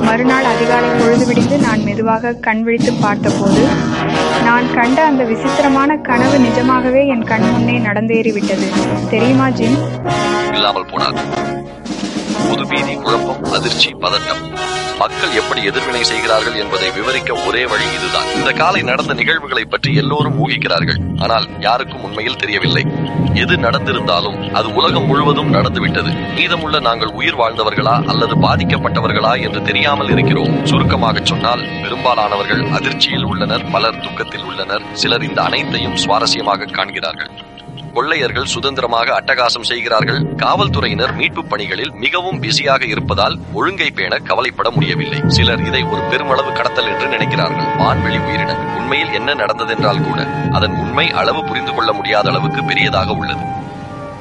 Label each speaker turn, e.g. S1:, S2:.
S1: மறுநாள் அதிகாலை பொழுது விடிந்து நான் மெதுவாக கண் விழித்து பார்த்தபோது நான் கண்ட அந்த விசித்திரமான கனவு நிஜமாகவே என் கண் முன்னே நடந்தேறிவிட்டது தெரியுமா ஜிம்
S2: இல்லாமல் போனார் பொது பீதி குழப்பம் அதிர்ச்சி பதட்டம் மக்கள் எப்படி எதிர்வினை செய்கிறார்கள் என்பதை விவரிக்க ஒரே வழி இதுதான் இந்த காலை நடந்த நிகழ்வுகளை பற்றி எல்லோரும் ஊகிக்கிறார்கள் ஆனால் யாருக்கும் உண்மையில் தெரியவில்லை எது நடந்திருந்தாலும் அது உலகம் முழுவதும் நடந்துவிட்டது மீதமுள்ள நாங்கள் உயிர் வாழ்ந்தவர்களா அல்லது பாதிக்கப்பட்டவர்களா என்று தெரியாமல் இருக்கிறோம் சுருக்கமாக சொன்னால் பெரும்பாலானவர்கள் அதிர்ச்சியில் உள்ளனர் பலர் துக்கத்தில் உள்ளனர் சிலர் இந்த அனைத்தையும் சுவாரஸ்யமாக காண்கிறார்கள் கொள்ளையர்கள் சுதந்திரமாக அட்டகாசம் செய்கிறார்கள் காவல்துறையினர் மீட்பு பணிகளில் மிகவும் பிஸியாக இருப்பதால் ஒழுங்கை பேண கவலைப்பட முடியவில்லை சிலர் இதை ஒரு பெருமளவு கடத்தல் என்று நினைக்கிறார்கள் வான்வெளி உயிரினங்கள் உண்மையில் என்ன நடந்ததென்றால் கூட அதன் உண்மை அளவு புரிந்து கொள்ள முடியாத அளவுக்கு பெரியதாக உள்ளது